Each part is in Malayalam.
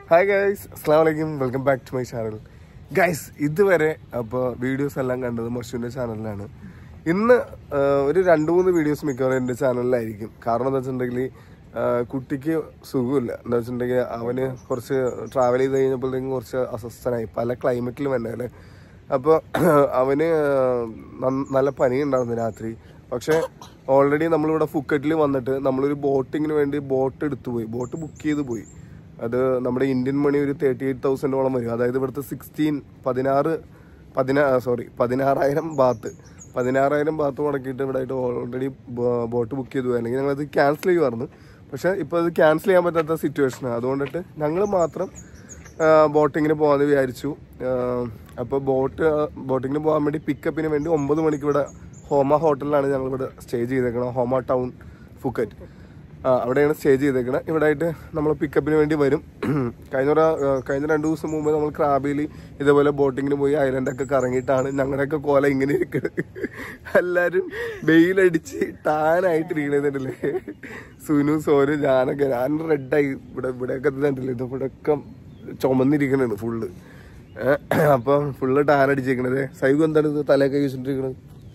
ഹായ് ഗൈസ് അസ്സാം വലൈക്കും welcome back to my channel guys ഇതുവരെ അപ്പോൾ വീഡിയോസ് എല്ലാം കണ്ടത് മഷുവിൻ്റെ ചാനലിലാണ് ഇന്ന് ആ, ഒരു രണ്ട് മൂന്ന് വീഡിയോസ് മിക്കവാറും എൻ്റെ ചാനലിലായിരിക്കും കാരണം എന്താ വെച്ചിട്ടുണ്ടെങ്കിൽ ആ, കുട്ടിക്ക് സുഖമില്ല എന്താ വെച്ചിട്ടുണ്ടെങ്കിൽ അവന് കുറച്ച് ട്രാവൽ ചെയ്ത് കഴിഞ്ഞപ്പോഴത്തേക്കും കുറച്ച് അസ്വസ്ഥനായി പല ക്ലൈമറ്റിലും തന്നെ അല്ലേ അപ്പോൾ അവന് നന്ന- നല്ല പനി ഉണ്ടായിരുന്നു രാത്രി പക്ഷേ ഓൾറെഡി നമ്മളിവിടെ ഫുക്കറ്റിൽ വന്നിട്ട് നമ്മളൊരു ബോട്ടിങ്ങിന് വേണ്ടി ബോട്ട് എടുത്തു പോയി ബോട്ട് ബുക്ക് ചെയ്ത് പോയി അത് നമ്മുടെ ഇന്ത്യൻ മണി ഒരു തേർട്ടി എയ്റ്റ് തൗസൻഡോളം വരും അതായത് ഇവിടുത്തെ സിക്സ്റ്റീൻ പതിനാറ് പതിനാ സോറി പതിനാറായിരം ബാത്ത് പതിനാറായിരം ബാത്ത് മുടക്കിയിട്ട് ഇവിടെ ആയിട്ട് ഓൾറെഡി ബോട്ട് ബുക്ക് ചെയ്തു പോയി അല്ലെങ്കിൽ ഞങ്ങളത് ക്യാൻസൽ ചെയ്യുമായിരുന്നു പക്ഷേ ഇപ്പോൾ അത് ക്യാൻസൽ ചെയ്യാൻ പറ്റാത്ത സിറ്റുവേഷനാണ് അതുകൊണ്ടിട്ട് ഞങ്ങൾ മാത്രം ബോട്ടിങ്ങിന് പോകാമെന്ന് വിചാരിച്ചു അപ്പോൾ ബോട്ട് ബോട്ടിങ്ങിന് പോകാൻ വേണ്ടി പിക്കപ്പിന് വേണ്ടി ഒമ്പത് മണിക്ക് ഇവിടെ ഹോമ ഹോട്ടലിലാണ് ഞങ്ങൾ ഇവിടെ സ്റ്റേ ചെയ്തേക്കണം ഹോമ ടൗൺ ഫുക്കറ്റ് ആ, അവിടെയാണ് സ്റ്റേ ചെയ്തേക്കണത് ഇവിടെ ആയിട്ട് നമ്മൾ പിക്കപ്പിന് വേണ്ടി വരും കഴിഞ്ഞ ഒരു, ആ, കഴിഞ്ഞ രണ്ട് ദിവസം മുമ്പ് നമ്മൾ ക്രാബിൽ ഇതേപോലെ ബോട്ടിങ്ങിന് പോയി ഐലൻഡൊക്കെ കറങ്ങിയിട്ടാണ് ഞങ്ങളുടെയൊക്കെ കോല ഇങ്ങനെ ഇരിക്കുന്നത് എല്ലാവരും വെയിലടിച്ച് ടാനായിട്ട് ഇരിക്കണേന്നില്ലേ സുനു സോനു ഞാനൊക്കെ ഞാൻ റെഡായി ഇവിടെ ഇവിടെയൊക്കെ ഇതുണ്ടല്ലേ ഇത് ഇവിടെയൊക്കെ ചുമന്നിരിക്കണാണ് ഫുള്ള് അപ്പം ഫുള്ള് ടാൻ അടിച്ചിരിക്കണത് സൈഗു എന്താണ് ഇത് തലയൊക്കെ വെച്ചിട്ടിരിക്കണത്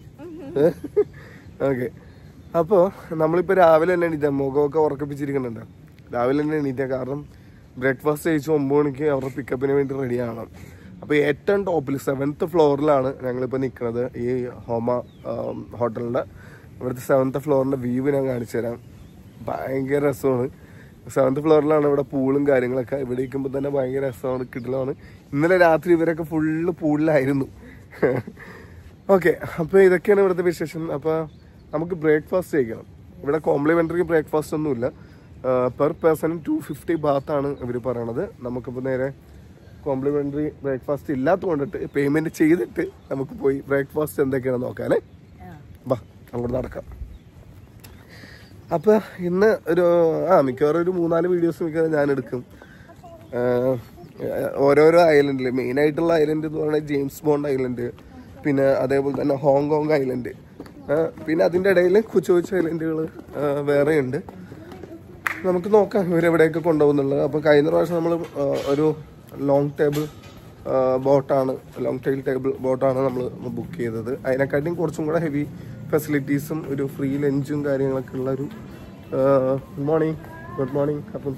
ഓക്കെ അപ്പോൾ നമ്മളിപ്പോൾ രാവിലെ തന്നെ എണീറ്റാ മുഖമൊക്കെ ഉറക്കപ്പിച്ചിരിക്കുന്നുണ്ട് രാവിലെ തന്നെ എണീറ്റാ കാരണം ബ്രേക്ക്ഫാസ്റ്റ് കഴിച്ച് ഒമ്പത് മണിക്ക് അവരുടെ പിക്കപ്പിന് വേണ്ടി റെഡി ആവണം അപ്പോൾ ഏറ്റവും ടോപ്പിൽ സെവൻത്ത് ഫ്ലോറിലാണ് ഞങ്ങളിപ്പോൾ നിൽക്കുന്നത് ഈ ഹോമ ഹോട്ടലിൻ്റെ ഇവിടുത്തെ സെവൻത്ത് ഫ്ലോറിൻ്റെ വ്യൂ ഞാൻ കാണിച്ചു തരാം ഭയങ്കര രസമാണ് സെവൻത്ത് ഫ്ലോറിലാണ് ഇവിടെ പൂളും കാര്യങ്ങളൊക്കെ ഇവിടെ ഇരിക്കുമ്പോൾ തന്നെ ഭയങ്കര രസമാണ് കിട്ടലാണ് ഇന്നലെ രാത്രി ഇവരൊക്കെ ഫുള്ള് പൂളിലായിരുന്നു ഓക്കെ അപ്പോൾ ഇതൊക്കെയാണ് ഇവിടുത്തെ വിശേഷം അപ്പോൾ നമുക്ക് ബ്രേക്ക്ഫാസ്റ്റ് കഴിക്കണം ഇവിടെ കോംപ്ലിമെൻ്ററി ബ്രേക്ക്ഫാസ്റ്റ് ഒന്നുമില്ല പെർ പേഴ്സൺ ടു ഫിഫ്റ്റി ബാത്താണ് ഇവർ പറയണത് നമുക്കിപ്പോൾ നേരെ കോംപ്ലിമെൻ്ററി ബ്രേക്ക്ഫാസ്റ്റ് ഇല്ലാത്തത് കൊണ്ടിട്ട് പേയ്മെൻറ്റ് ചെയ്തിട്ട് നമുക്ക് പോയി ബ്രേക്ക്ഫാസ്റ്റ് എന്തൊക്കെയാണെന്ന് നോക്കാം അല്ലേ ബാ അങ്ങോട്ട് നടക്കാം അപ്പോൾ ഇന്ന് ഒരു ആ മിക്കവാറും ഒരു മൂന്നാല് വീഡിയോസ് മിക്കവാറും ഞാൻ എടുക്കും ആഹ് ഓരോരോ ഐലൻഡിൽ മെയിനായിട്ടുള്ള ഐലൻഡ് എന്ന് പറയുന്നത് ജെയിംസ് ബോണ്ട് ഐലൻഡ് പിന്നെ അതേപോലെ തന്നെ ഹോങ്കോങ് ഐലൻഡ് ആഹ് പിന്നെ അതിൻ്റെ ഇടയിൽ കൊച്ചു കൊച്ചു ഐലൻഡുകൾ വേറെ ഉണ്ട് നമുക്ക് നോക്കാം ഇവരെവിടെയൊക്കെ കൊണ്ടുപോകുന്നുള്ളത് അപ്പോൾ കഴിഞ്ഞ പ്രാവശ്യം നമ്മൾ ഒരു ലോങ് ടേബിൾ ബോട്ടാണ് ലോങ് ടൈൽ ടേബിൾ ബോട്ടാണ് നമ്മൾ ബുക്ക് ചെയ്തത് അതിനെക്കാട്ടിയും കുറച്ചും കൂടെ ഹെവി ഫെസിലിറ്റീസും ഒരു ഫ്രീ ലഞ്ചും കാര്യങ്ങളൊക്കെ ഉള്ള ഒരു ഗുഡ് മോർണിംഗ് ഗുഡ് മോർണിംഗ് അപ്പം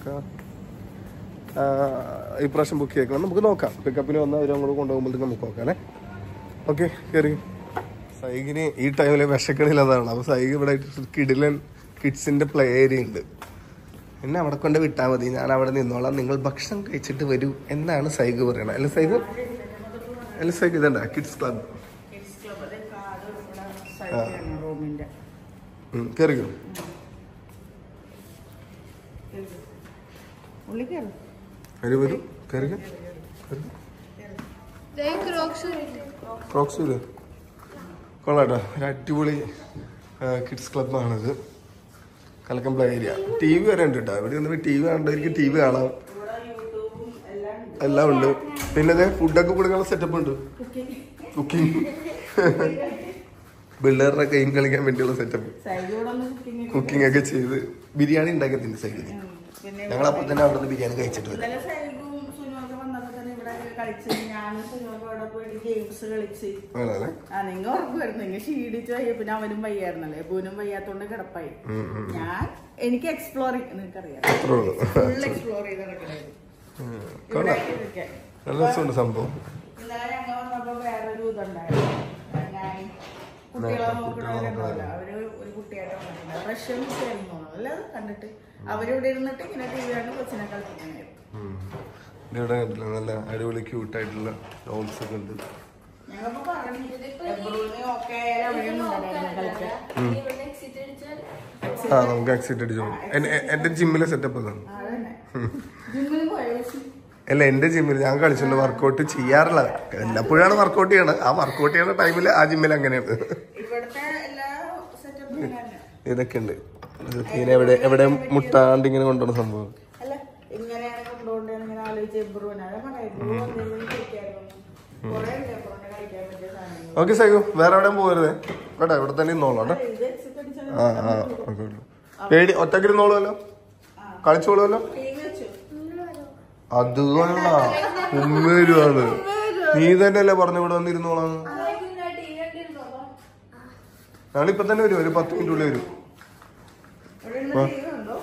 ഇപ്രാവശ്യം ബുക്ക് ചെയ്തേക്കണം നമുക്ക് നോക്കാം പിക്കപ്പിന് വന്നാൽ അവർ അങ്ങോട്ട് കൊണ്ടുപോകുമ്പോഴത്തേക്ക് നമുക്ക് നോക്കാം അല്ലേ ഓക്കെ കയറി സൈഗിന് ഈ ടൈമിൽ വിശക്കണില്ലെന്നാണ് അപ്പോൾ സൈഗ് ഇവിടെ കിഡിലൻ കിഡ്സിൻ്റെ പ്ലേ ഏരിയ ഉണ്ട് എന്നെ അവിടെ കൊണ്ട് വിട്ടാൽ മതി ഞാൻ അവിടെ നിന്നോളാം നിങ്ങൾ ഭക്ഷണം കഴിച്ചിട്ട് വരൂ എന്നാണ് സൈഗ് പറയണത് അല്ല സൈഗ് അല്ല സൈഗ് ഇതണ്ട കിഡ്സ് ക്ലബ് റൂമിന്റെ കയറിക്കോ ഉള്ളി കയറും വരൂ വരൂ കയറിക്കോ ക്രോക്സ് ഇത് കൊള്ളാട്ടോ ഒരു അടിപൊളി കിഡ്സ് ക്ലബ്ബാണിത് കലക്കം പ്ലേ ഏരിയ ടി വി വരെ ഉണ്ട് കേട്ടോ ഇവിടെ നിന്ന് ടി വി കാണേണ്ടവർക്ക് ടി വി കാണാം എല്ലാം ഉണ്ട് പിന്നെ ഇത് ഫുഡൊക്കെ കൊടുക്കാനുള്ള സെറ്റപ്പ് ഉണ്ട് കുക്കിംഗ് പിള്ളേരുടെ ഗെയിം കളിക്കാൻ വേണ്ടിയുള്ള സെറ്റപ്പ് സൈഡിലൂടെ കുക്കിംഗ് കുക്കിംഗ് ഒക്കെ ചെയ്ത് ബിരിയാണി ഉണ്ടാക്കത്തില്ല സൈഡിൽ പിന്നെ ഞങ്ങളപ്പോൾ തന്നെ അവിടെ നിന്ന് ബിരിയാണി കഴിച്ചിട്ട് വരും ഇന്നലെ സൈഡും സുനുവൊക്കെ വന്നപ്പോ തന്നെ ഇവിടെ കളിച്ച് ഞാനും സുനുവൊക്കെ അവിടെ പോയിട്ട് ഗെയിംസ് കളിച്ച് വേണമല്ലേ ആ നിങ്ങൾ ഉറപ്പായിരുന്നു നിങ്ങൾ ക്ഷീണിച്ചു പോയി പിന്നെ അവനും വയ്യായിരുന്നല്ലേ പൂനും വയ്യാത്തോണ്ട് കിടപ്പായി ഞാൻ എനിക്ക് എക്സ്പ്ലോർ നിനക്കറിയാം അത്രേ ഉള്ളൂ ഫുൾ എക്സ്പ്ലോർ ചെയ്ത് നടക്കണായിരുന്നു ഉം. ഇവിടെ കൊള്ളാം ഇരിക്കാൻ. നല്ല രസമുണ്ട് സംഭവം ഇന്നലെ ഞങ്ങൾ വന്നപ്പോ വേറൊരു ഇതുണ്ടായിരുന്നു ഞാൻ കുട്ടികളെ നോക്കണവരുണ്ടാവില്ല അവര് ഒരു കുട്ടിയായിട്ട് വന്നിട്ടുണ്ട് റഷ്യൻ കുട്ടിയായിരുന്നു തോന്നുന്നു അല്ലേ അത് കണ്ടിട്ട് അവരിവിടെ ഇരുന്നിട്ട് ഇങ്ങനെ ടി വി കണ്ട് കൊച്ചിനെ കളിപ്പിക്കണായിരുന്നു ഉം. ഇത് ഇവിടെ കണ്ടില്ല നല്ല അടിപൊളി ക്യൂട്ടായിട്ടുള്ള ഡോഗ്സ് ഒക്കെ ഉണ്ട് ഞങ്ങളിപ്പോ പറഞ്ഞു എബ്രൂന് ഒക്കെ അവരൊന്നും ഉണ്ടായിരുന്നു കളിക്കാൻ ആ നമുക്ക് എക്സിറ്റ് അടിച്ചു പോകാം. എൻ- എ- എന്റെ ജിമ്മിലെ സെറ്റപ്പ് അതാണ് അതന്നെ ജിമ്മിൽ പോയ അല്ല എന്റെ ജിമ്മിൽ ഞാൻ കളിച്ചിട്ടുണ്ട് വർക്കൗട്ട് ചെയ്യാറില്ല എല്ലപ്പോഴാണ് വർക്കൗട്ട് ചെയ്യണത് ആ വർക്കൗട്ട് ചെയ്യുന്ന ടൈമിൽ ആ ജിമ്മിൽ അങ്ങനെയാണ് ഇവിടുത്തെ എല്ലാ സെറ്റപ്പും തന്നെ ഇതൊക്കെ ഉണ്ട് ഇങ്ങനെ എവിടെ എവിടെ മുട്ടാണ്ട് ഇങ്ങനെ കൊണ്ടുവന്ന സംഭവം അല്ല ഇങ്ങനെയാണ് കൊണ്ടുപോകേണ്ടത് ഇങ്ങനെ ആലോചിച്ച് എബ്രൂന് അതെ പറയാം കൊറേ എബ്രൂനെ കളിക്കാൻ പറ്റിയ സാധനങ്ങൾ ഓക്കെ സൈഗു വേറെ എവിടെയും പോകരുത് കേട്ടോ ഇവിടെ തന്നെ ഇന്നോളാം കേട്ടോ ഇത് exit അടിച്ചാൽ ആ ആ ഓക്കെ പേടി ഒറ്റക്കിരുന്നോളുമല്ലോ കളിച്ചോളുമല്ലോ ടി വി വെച്ചു അത് കൊള്ളാ ഉമ്മേരുവാണ് നീ തന്നെയല്ലേ പറഞ്ഞു ഇവിടെ വന്നിരുന്നോളാന്ന് ഞങ്ങളിപ്പൊ തന്നെ വരും ഒരു പത്ത് മിനിറ്റ് ഉള്ളിൽ വരും ഇവിടെ ഇരുന്ന് TV കണ്ടോ?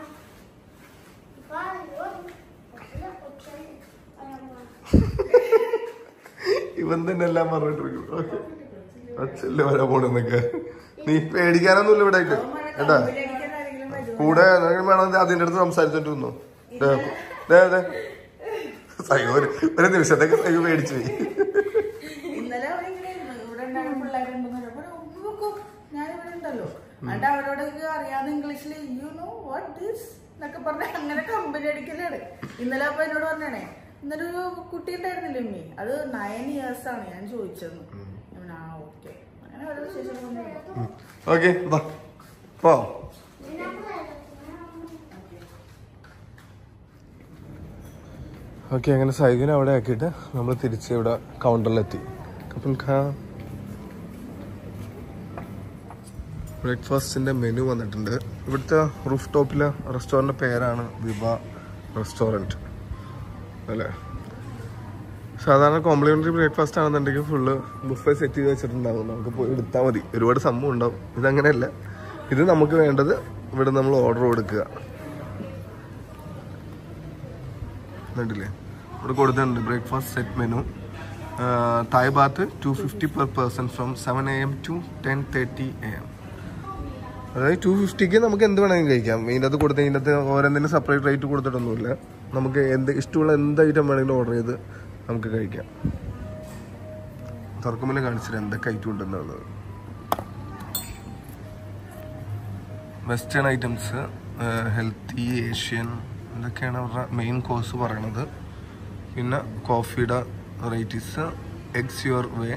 ഇവൻ തന്നെ എല്ലാം പറഞ്ഞിട്ടിരിക്കും ഓക്കെ അച്ഛല്ലേ വരാൻ പോണെന്നൊക്കെ നീ പേടിക്കാനൊന്നുമില്ല ഇവിടെ ആയിട്ട് കേട്ടാ ഇതിലടിക്കാൻ ആരെങ്കിലും വരുമോ? കൂടെ എന്തെങ്കിലും വേണമെങ്കിൽ അതിന്റെ അടുത്ത് സംസാരിച്ചിട്ട് വന്നു ദേ, ദേ, ദേ. സയ്യോ, ഒരു ഒരു നിമിഷത്തേക്ക് സയ്യോ പേടിച്ചു പോയി ഇന്നലെ അവിടെ ഇങ്ങനെ ഇരുന്നു. ഇവിടെ ഉണ്ടായിരുന്ന പിള്ളേരുണ്ടെന്ന് പറഞ്ഞപ്പോ ഉമ്മ വെക്കും. ഞാനിവിടെ ഉണ്ടല്ലോ എന്നിട്ട് അവരോടൊക്കെ അറിയാതെ ഇംഗ്ലീഷിൽ യു നോ വാട്ട് ദിസ് എന്നൊക്കെ പറഞ്ഞ അങ്ങനെ കമ്പനി അടിക്കലാണ് ഇന്നലെ അപ്പൊ എന്നോട് പറഞ്ഞേ ഇന്നലെ ഒരു കുട്ടി ഉണ്ടായിരുന്നില്ല ഉമ്മി അത് നയൻ ഇയേഴ്സ് ആണ് ഞാൻ ചോദിച്ചത് ഞാൻ ആ ഓക്കെ അങ്ങനെ ഓരോ വിശേഷം ഓക്കെ പോ ഓക്കെ അങ്ങനെ സൈദിനെ അവിടെ ആക്കിയിട്ട് നമ്മൾ തിരിച്ച് ഇവിടെ കൗണ്ടറിലെത്തി അപ്പം ബ്രേക്ക്ഫാസ്റ്റിന്റെ മെനു വന്നിട്ടുണ്ട് ഇവിടുത്തെ റൂഫ് ടോപ്പിലെ റെസ്റ്റോറൻറ്റ് പേരാണ് വിവ റെസ്റ്റോറൻറ്റ് അല്ലേ സാധാരണ കോംപ്ലിമെന്ററി ബ്രേക്ക്ഫാസ്റ്റ് ആണെന്നുണ്ടെങ്കിൽ ഫുള്ള് ബുഫേ സെറ്റ് ചെയ്ത് വെച്ചിട്ടുണ്ടാവും നമുക്ക് പോയി എടുത്താൽ മതി ഒരുപാട് സംഭവം ഉണ്ടാവും ഇതങ്ങനെയല്ല ഇത് നമുക്ക് വേണ്ടത് ഇവിടെ നമ്മൾ ഓർഡർ കൊടുക്കുക കണ്ടില്ലേ ഇവിടെ കൊടുത്തിട്ടുണ്ട് breakfast set menu Thai baht two fifty per person from seven A M to ten thirty A M അതായത് ടു ഫിഫ്റ്റിക്ക് നമുക്ക് എന്ത് വേണമെങ്കിലും കഴിക്കാം ഇതിൻ്റെ അത് കൊടുത്ത് ഇതിൻ്റെ അകത്ത് ഓരോന്നിനും സെപ്പറേറ്റ് റേറ്റ് കൊടുത്തിട്ടൊന്നുമില്ല നമുക്ക് എന്ത് ഇഷ്ടമുള്ള എന്ത് ഐറ്റം വേണമെങ്കിലും ഓർഡർ ചെയ്ത് നമുക്ക് കഴിക്കാം തുറക്കുമ്പോൾ കാണിച്ചിട്ട് എന്തൊക്കെ ഐറ്റം ഉണ്ടെന്നുള്ളത് വെസ്റ്റേൺ ഐറ്റംസ് ഹെൽത്തി ഏഷ്യൻ ഇതൊക്കെയാണ് അവരുടെ മെയിൻ കോഴ്സ് പറയണത് പിന്നെ കോഫിയുടെ വെറൈറ്റീസ് എഗ്സ് യുവർ വേ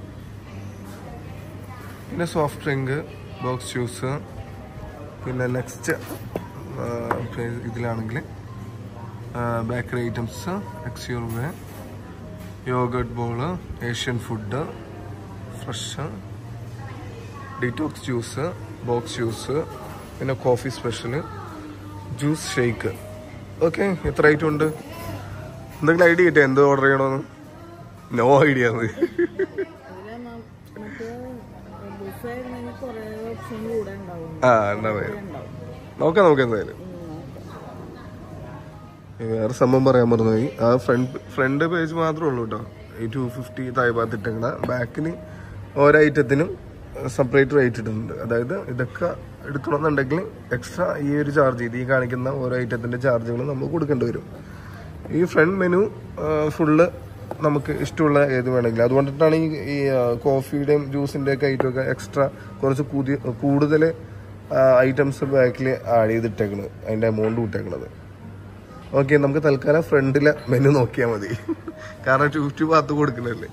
പിന്നെ സോഫ്റ്റ് ഡ്രിങ്ക് ബോക്സ് ജ്യൂസ് പിന്നെ നെക്സ്റ്റ് ഇതിലാണെങ്കിൽ bakery items eggs your way yogurt bowl Asian food fresh detox juice box juice പിന്നെ coffee special juice shake okay എത്ര ഐറ്റം ഉണ്ട് എന്തെങ്കിലും ഐഡിയ കിട്ടിയ എന്ത് ഓർഡർ ചെയ്യണമെന്ന് നോ ഐഡിയ അതില് മ- മറ്റേ ബുഫേ ആയിരുന്നെങ്കിൽ കുറേ ഓപ്ഷൻ കൂടെ ഉണ്ടാവും ആ എന്നാ മതി. നോക്കാം നമുക്ക് എന്തായാലും വേറെ സംഭവം പറയാൻ മറന്നുപോയി ആ ഫ്രണ്ട് ഫ്രണ്ട് പേജ് മാത്രമേ ഉള്ളൂ കേട്ടോ ഈ ടു ഫിഫ്റ്റി തായ്പാത്ത് ഇട്ടേക്കണ ബാക്കിന് ഓരോ ഐറ്റത്തിനും സെപ്പറേറ്റ് റേറ്റ് ഇടുന്നുണ്ട് അതായത് ഇതൊക്കെ എടുക്കണമെന്നുണ്ടെങ്കിൽ എക്സ്ട്രാ ഈ ഒരു ചാർജ് ഇത് ഈ കാണിക്കുന്ന ഓരോ ഐറ്റത്തിന്റെ ചാർജുകൾ നമ്മൾ കൊടുക്കേണ്ടി വരും ഈ ഫ്രണ്ട് മെനു ഫുള്ള് നമുക്ക് ഇഷ്ടമുള്ള ഏത് വേണമെങ്കിലും അതുകൊണ്ടിട്ടാണ് ഈ ഈ കോഫിയുടെയും ജ്യൂസിൻ്റെ ഒക്കെ ഐറ്റം ഒക്കെ എക്സ്ട്രാ കുറച്ച് കൂതി കൂടുതൽ ഐറ്റംസ് ബാക്കിൽ ആഡ് ചെയ്തിട്ടേക്കണത് അതിൻ്റെ എമൗണ്ട് കൂട്ടേക്കണത് ഓക്കെ നമുക്ക് തൽക്കാലം ഫ്രണ്ടിലെ മെനു നോക്കിയാൽ മതി കാരണം ടു ഫിഫ്റ്റി ഭാഗത്ത് കൊടുക്കണല്ലേ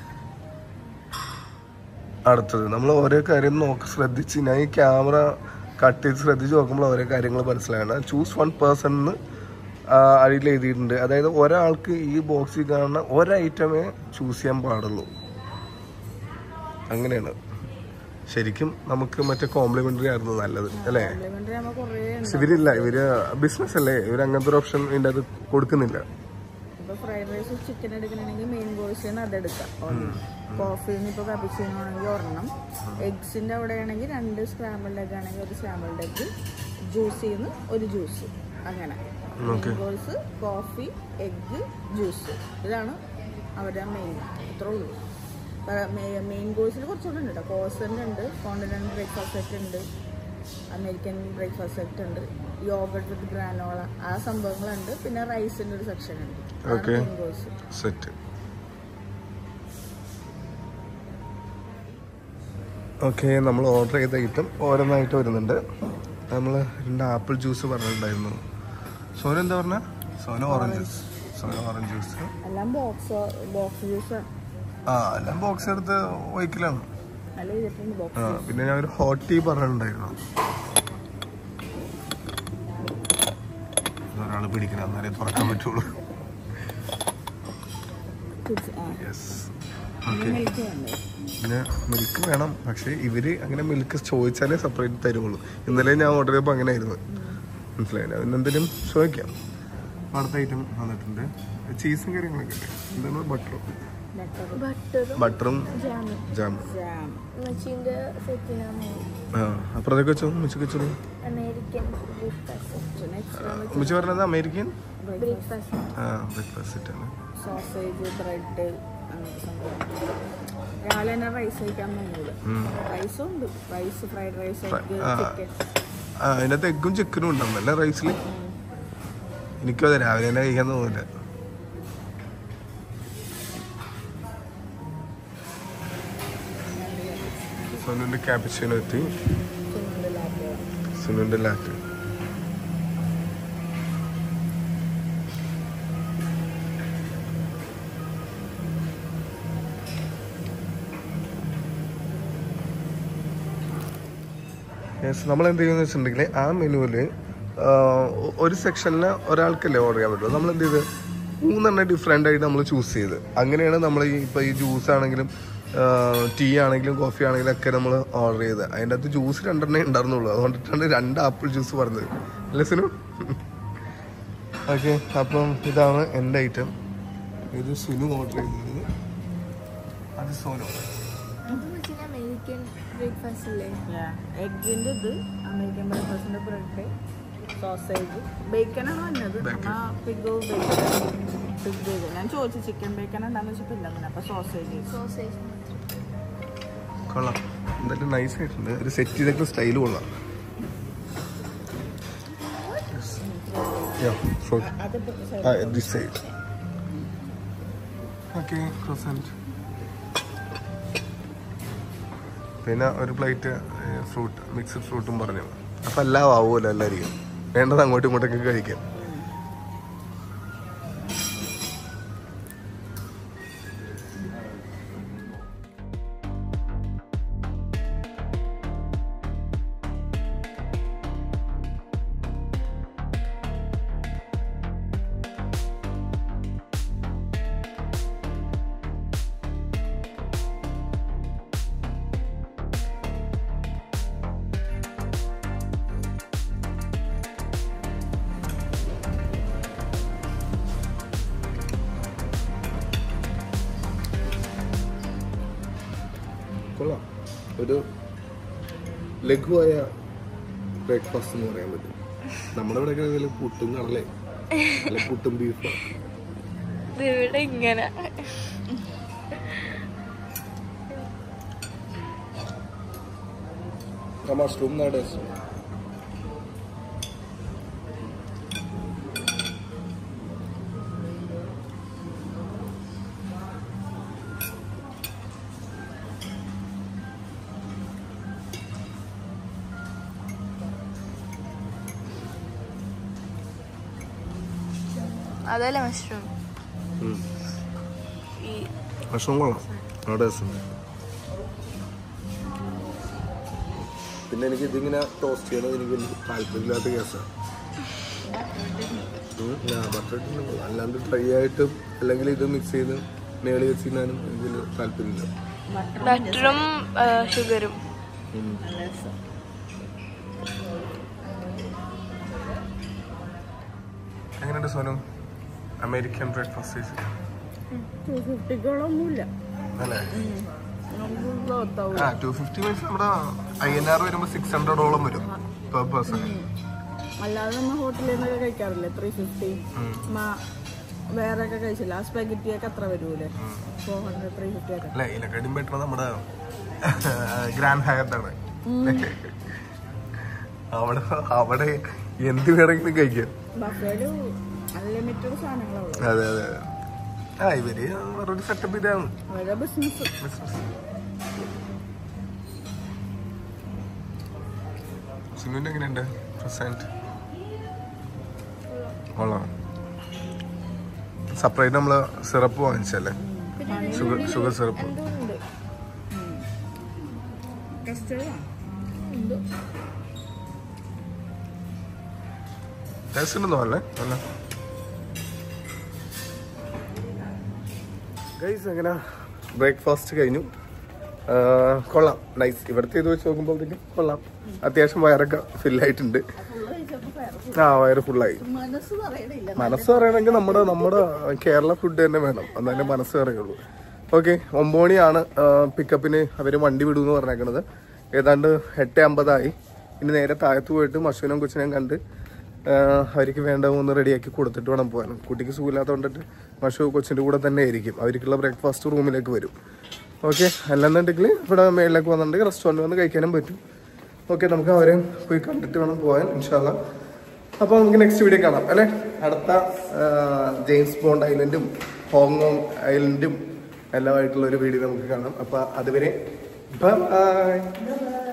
അടുത്തത് നമ്മൾ ഓരോ കാര്യം നോക്കി ശ്രദ്ധിച്ച് ഞാൻ ഈ ക്യാമറ കട്ട് ചെയ്ത് ശ്രദ്ധിച്ച് നോക്കുമ്പോൾ ഓരോ കാര്യങ്ങൾ മനസ്സിലാകണം ചൂസ് വൺ പേഴ്സൺ എന്ന് അടിയിൽ എഴുതിയിട്ടുണ്ട് അതായത് ഒരാൾക്ക് ഈ ബോക്സിൽ കാണുന്ന ഒരു ഐറ്റമേ ചൂസ് ചെയ്യാൻ പാടുള്ളൂ അങ്ങനെയാണ് ശരിക്കും നമുക്ക് മറ്റേ കോംപ്ലിമെന്ററി ആയിരുന്നു നല്ലത് അല്ലേ കോംപ്ലിമെന്ററി ആകുമ്പോൾ കുറേ പക്ഷെ ഇവരില്ല ഇവര് ബിസിനസ് അല്ലേ ഇവര് അങ്ങനത്തെ ഒരു ഓപ്ഷൻ ഇതിന്റെ അത് കൊടുക്കുന്നില്ല ഇപ്പൊ ഫ്രൈഡ് റൈസ് ചിക്കൻ എടുക്കണമെങ്കിൽ മെയിൻ കോഴ്സിന് അതെടുക്കാം ഒരെണ്ണം കോഫിന്ന് ഇപ്പൊ കപ്പിച്ചിനോ ആണെങ്കിൽ ഒരെണ്ണം എഗ്സിന്റെ അവിടെ ആണെങ്കിൽ രണ്ട് സ്ക്രാമ്പിൾഡ് എഗ് ആണെങ്കിൽ ഒരു സ്ക്രാമ്പിൾഡ് എഗ് ജ്യൂസിന്ന് ഒരു ജ്യൂസ് അങ്ങനെ Okay. Main course coffee egg juice ഇതാണ് അവരുടെ മെയിൻ ഇത്രേ ഉള്ളൂ മെയിൻ കോഴ്സിൽ കുറച്ചുകൂടെ ഉണ്ട് കേട്ടോ കോഴ്സിൻ്റെ ഉണ്ട് കോണ്ടിനെൻ്റൽ ബ്രേക്ക്ഫാസ്റ്റ് സെറ്റ് ഉണ്ട് അമേരിക്കൻ ബ്രേക്ക്ഫാസ്റ്റ് സെറ്റ് ഉണ്ട് യോഗട്ട് വിത്ത് ഗ്രാനോള ആ സംഭവങ്ങളുണ്ട് പിന്നെ റൈസിൻ്റെ ഒരു സെക്ഷൻ ഉണ്ട് Okay. Main course set okay നമ്മൾ ഓർഡർ ചെയ്ത ഐറ്റം ഓരോന്നായിട്ട് വരുന്നുണ്ട് നമ്മൾ രണ്ട് ആപ്പിൾ ജ്യൂസ് പറഞ്ഞിട്ടുണ്ടായിരുന്നു സോന എന്താ പറഞ്ഞ Sona orange juice Sona orange juice എല്ലാം ബോക്സ് ബോക്സ് ജ്യൂസ് ആ എല്ലാം ബോക്സ് എടുത്ത് ഒഴിക്കലാണ് നല്ല ചെയ്തിട്ടുണ്ട് ബോക്സ് ആ പിന്നെ ഞാൻ ഒരു ഹോട്ട് ടീ പറഞ്ഞിട്ടുണ്ടായിരുന്നു ഒരാൾ പിടിക്കണം എന്നാലേ തുറക്കാൻ പറ്റുള്ളൂ ആ യെസ് പിന്നെ മിൽക്ക് വേണ്ടേ പിന്നെ മിൽക്ക് വേണം പക്ഷേ ഇവര് അങ്ങനെ മിൽക്ക് ചോദിച്ചാലേ സെപ്പറേറ്റ് തരുള്ളൂ ഇന്നലെ ഞാൻ ഓർഡർ ചെയ്തപ്പോൾ അങ്ങനെ ആയിരുന്നു മനസ്സിലായില്ല അതിന് എന്തെങ്കിലും ചോദിക്കാം അടുത്ത ഐറ്റം വന്നിട്ടുണ്ട് ചീസും കാര്യങ്ങളൊക്കെ ഉണ്ട് എന്താണ് ബട്ടറും ബട്ടറും ബട്ടറും ജാമും ജാമും ജാം മച്ചിന്റെ സെറ്റിനാണ് ആ അപ്പുറത്തേക്ക് വെച്ചോ ഉമ്മച്ചിക്ക് വെച്ചോ അമേരിക്കൻ ബ്രേക്ക്ഫാസ്റ്റ് പിന്നെ എക്സ്ട്രാ ഉമ്മച്ചി പറഞ്ഞത് അമേരിക്കൻ ബ്രേക്ക്ഫാസ്റ്റ് ആ ബ്രേക്ക്ഫാസ്റ്റ് ആണ് സോസേജ് ബ്രെഡ് അങ്ങനത്തെ സംഭവം രാവിലെ തന്നെ റൈസ് കഴിക്കാൻ തോന്നൂല ഉം. റൈസും ഉണ്ട് rice fried rice Fri- egg ആ. ചിക്കൻ ആ അതിനകത്ത് എഗ്ഗും ചിക്കനും ഉണ്ടാവും അല്ലേ റൈസിൽ എനിക്കും അതെ രാവിലെ തന്നെ കഴിക്കാൻ തോന്നില്ല സുനുവിന്റെ ക്യാപിച്ചിനോ എത്തി ചുണ്ട് ലാറ്റ് സുനുവിന്റെ ലാറ്റ് നമ്മൾ എന്ത് ചെയ്യുന്ന വെച്ചിട്ടുണ്ടെങ്കിൽ ആ മെനുവില് ഒരു സെക്ഷനിൽ ഒരാൾക്കല്ലേ ഓർഡർ ചെയ്യാൻ പറ്റുള്ളൂ നമ്മൾ എന്ത് ചെയ്ത് മൂന്നെണ്ണം ഡിഫറെൻ്റ് ആയിട്ട് നമ്മൾ ചൂസ് ചെയ്ത് അങ്ങനെയാണ് നമ്മൾ ഈ ഇപ്പോൾ ഈ ജ്യൂസ് ആണെങ്കിലും ടീ ആണെങ്കിലും കോഫി ആണെങ്കിലും ഒക്കെ നമ്മൾ ഓർഡർ ചെയ്ത് അതിൻ്റെ അകത്ത് ജ്യൂസ് രണ്ടെണ്ണേ ഉണ്ടായിരുന്നുള്ളൂ അതുകൊണ്ടിട്ടാണ് രണ്ട് ആപ്പിൾ ജ്യൂസ് പറഞ്ഞത് അല്ലേ സിനു ഓക്കെ അപ്പം ഇതാണ് എൻ്റെ ഐറ്റം ഇത് സുനു ഓർഡർ ചെയ്തത് അത് സോനു അത് മച്ചിന്റെ അമേരിക്കൻ ബ്രേക്ക്ഫാസ്റ്റ് അല്ലേ എഗ്ഗിന്റെ ഇത് അമേരിക്കൻ ബ്രേക്ക്ഫാസ്റ്റിന്റെ ബ്രെഡ് സോസേജ് ബേക്കനാണ് വന്നത് Bacon. ആ പിഗ് ബേക്കൺ പിഗ് ബേക്കൺ ഞാൻ ചോദിച്ചു ചിക്കൻ ബേക്കൺ എന്താണെന്ന് വെച്ചപ്പോൾ ഇല്ല അങ്ങനെ അപ്പൊ സോസേജ് സോസേജ് കൊള്ളാം എന്തായാലും നൈസ് ആയിട്ടുണ്ട് ഒരു സെറ്റ് ചെയ്തൊക്കെ സ്റ്റൈൽ കൊള്ളാം Yeah, fruit. അതിപ്പോ Ah, this side. Okay, croissant. പിന്നെ ഒരു പ്ലേറ്റ് ഫ്രൂട്ട് മിക്സ്ഡ് ഫ്രൂട്ടും പറഞ്ഞു അപ്പൊ എല്ലാം ആവുമല്ലോ എല്ലാവർക്കും വേണ്ടത് അങ്ങോട്ടും ഇങ്ങോട്ടൊക്കെ കഴിക്കാം കൊള്ളാം ഒരു ലഘുവായ ബ്രേക്ക്ഫാസ്റ്റ് എന്ന് പറയാൻ പറ്റും നമ്മുടെ ഇവിടെ പുട്ടും കടലേ അല്ല പുട്ടും ബീഫും ഇവിടെ ഇങ്ങനെ മഷ്റൂം നാടേസ് അതല്ലേ മഷ്റൂം ഈ മഷ്റൂം കൊള്ളാം നാടേസ് പിന്നെ എനിക്ക് ഇതിങ്ങനെ ടോസ്റ്റ് ചെയ്യണത് എനിക്ക് വലിയ താല്പര്യമില്ലാത്ത കേസാണ് ബട്ടർ അല്ലാണ്ട് ഡ്രൈ ആയിട്ട് അല്ലെങ്കിൽ ഇത് മിക്സ് ചെയ്ത് മേളി വെച്ച് തിന്നാനും എനിക്ക് വലിയ താല്പര്യമില്ല ബട്ടറും ഷുഗറും ഉം. എങ്ങനെയുണ്ട് സോനു അമേരിക്കൻ ബ്രേക്ക്ഫാസ്റ്റ് ടു ഫിഫ്റ്റികളൊന്നുമില്ല അല്ലേ നമുക്ക് ഗ്രോത്താവും ആ ടു ഫിഫ്റ്റി മീൻസ് നമ്മുടെ ഐ എൻ ആർ വരുമ്പോൾ സിക്സ് ഹൺഡ്രഡോളം വരും പെർ പേഴ്സൺ അല്ലാതെ നമ്മൾ ഹോട്ടലിൽ നിന്നൊക്കെ കഴിക്കാറില്ലേ ത്രീ ഫിഫ്റ്റി വേറെ ഒക്കെ കഴിച്ചില്ല ആ സ്പെഗറ്റി ഒക്കെ അത്ര വരൂലേ ഫോർ ഹൺഡ്രഡ് ത്രീ ഫിഫ്റ്റി ഒക്കെ അല്ല ഇതിനെക്കാട്ടും ബെറ്റർ നമ്മുടെ ഗ്രാൻഡ് ഹയർട്ടാണ് അവിടെ അവിടെ എന്ത് വേണമെങ്കിലും കഴിക്കാം ബഫേല് അൺലിമിറ്റഡ് സാധനങ്ങളുള്ളൂ അതെ അതെ ആ ഇവര് വേറൊരു സെറ്റപ്പ് ഇതാണ് അവരുടെ ബിസിനസ് ബിസിനസ് സിനുവിന്റെ എങ്ങനെയുണ്ട് പ്രസന്റ് കൊള്ളാം സെപ്പറേറ്റ് നമ്മള് സിറപ്പ് വാങ്ങിച്ചല്ലേ ഷുഗർ ഷുഗർ സിറപ്പ് എന്തോ ഉണ്ട് കസ്റ്റേർഡ് എന്തോ ടേസ്റ്റ് ഉണ്ടെന്നോ അല്ലേ അല്ല ഗൈസ് എങ്ങനെ ബ്രേക്ക്ഫാസ്റ്റ് കഴിഞ്ഞു ആ, കൊള്ളാം നൈസ് ഇവിടുത്തെ ഇത് വെച്ച് നോക്കുമ്പോഴത്തേക്കും കൊള്ളാം അത്യാവശ്യം വയറൊക്കെ ഫില്ലായിട്ടുണ്ട് ഫുള്ള് കഴിച്ച ചിലപ്പോ വയറ് ആ വയറ് ഫുള്ളായി മനസ്സ് പറയണില്ല മനസ്സ് പറയണമെങ്കിൽ നമ്മുടെ നമ്മുടെ കേരള ഫുഡ് തന്നെ വേണം എന്നാലേ മനസ്സ് പറയുള്ളൂ ഓക്കെ ഒമ്പത് മണിയാണ് പിക്കപ്പിന് അവർ വണ്ടി വിടുമെന്ന് പറഞ്ഞേക്കണത് ഏതാണ്ട് എട്ട് അമ്പതായി ഇനി നേരെ താഴത്ത് പോയിട്ട് മഷൂനും കൊച്ചിനെയും കണ്ട് ആ, അവർക്ക് വേണ്ട ഒന്ന് റെഡിയാക്കി കൊടുത്തിട്ട് വേണം പോകാൻ കുട്ടിക്ക് സുഖമില്ലാത്തതുകൊണ്ടിട്ട് മഷു കൊച്ചിൻ്റെ കൂടെ തന്നെ ആയിരിക്കും അവർക്കുള്ള ബ്രേക്ക്ഫാസ്റ്റ് റൂമിലേക്ക് വരും ഓക്കെ അല്ലെന്നുണ്ടെങ്കിൽ ഇവിടെ മേളിലേക്ക് വന്നിട്ടുണ്ടെങ്കിൽ റെസ്റ്റോറൻറ്റ് വന്ന് കഴിക്കാനും പറ്റും ഓക്കെ നമുക്ക് അവരെ പോയി കണ്ടിട്ട് വേണം പോകാൻ ഇൻഷാല്ല അപ്പോൾ നമുക്ക് നെക്സ്റ്റ് വീഡിയോ കാണാം അല്ലേ അടുത്ത ആ, ജെയിംസ് ബോണ്ട് ഐലൻഡും ഹോങ്കോങ് ഐലൻഡും എല്ലാമായിട്ടുള്ള ഒരു വീഡിയോ നമുക്ക് കാണാം അപ്പോൾ അതുവരെ ബൈ